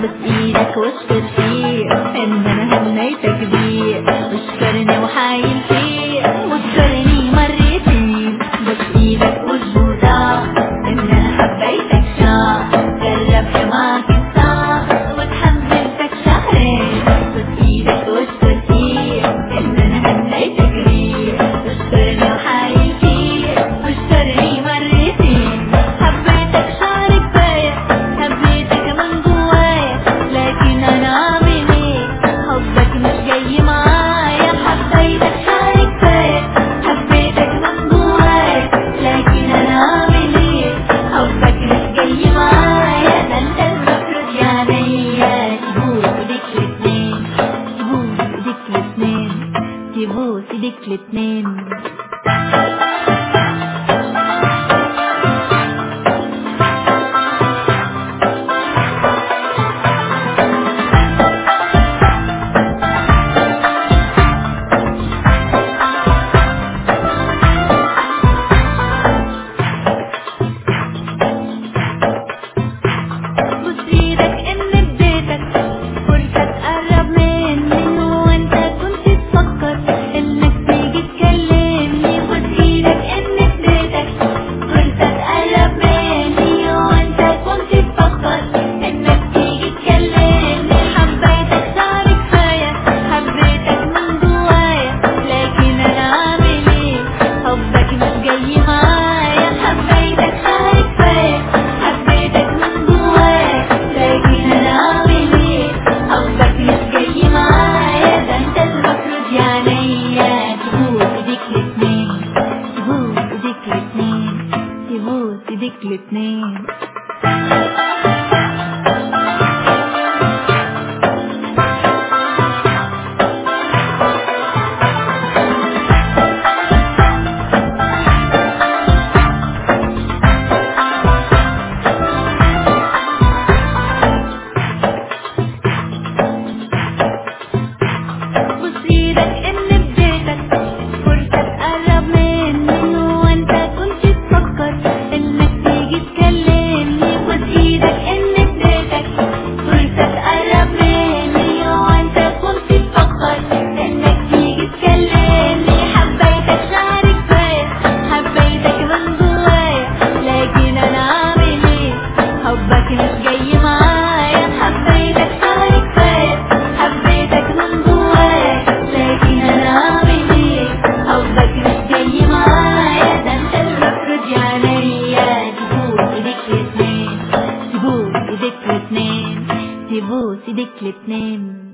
بس ايدك واشكر فيه ان انا هميتك بيه واشكرني وحايل فيه واشكرني مرتين بس ايدك وجودك ان انا حبيتك شا جرب معك الصعب وتحملتك شهرين بس ايدك واشكر فيه ان انا هميتك بيه واشكرني وحايل فيه واشكرني مرتين حبيتك شعر كفاية حبيتك من جوايا لكن انا اعمل ايه حبك مش جاي معايا حبيتك شعر كفاية حبيتك من جوايا لكن انا اعمل ايه حبك مش جاي معايا ده انت المفروض يا عينيا تبوس ايديك الاتنين تبوس ايديك الاتنين تبوس ايديك الاتنين بص ايدك ان اديتك فرصة تقرب مني وانت كنت تفكر انك تيجي تكلمني بص ايدك ان اديتك فرصة تقرب مني وانت كنت تفكر انك تيجي تكلمني حبيتك شعر كفاية حبيتك من جوايا لكن انا اعمل ايه حبك مش جاي معايا حبيتك شعر كفاية حبيتك من جوايا لكن انا اعمل ايه حبك مش جاي معايا ده انت المفروض يا عينيا تبوس ايديك الاتنين تبوس ايديك الاتنين تبوس ايديك الاتنين بص ايدك ان اديتك فرصة تقرب مني وانت كنت تفكر انك تيجي تكلمني بص ايدك ان اديتك فرصة تقرب مني وانت كنت تفكر انك تيجي تكلمني حبيتك شعر كفاية حبيتك من جوايا لكن انا اعمل ايه حبك مش جاي معايا حبيتك شعر كفاية حبيتك من جوايا لكن انا اعمل ايه حبك مش جاي معايا ده انت المفروض يا عينيا تبوس ايديك الاتنين تبوس ايديك الاتنين تبوس ايديك الاتنين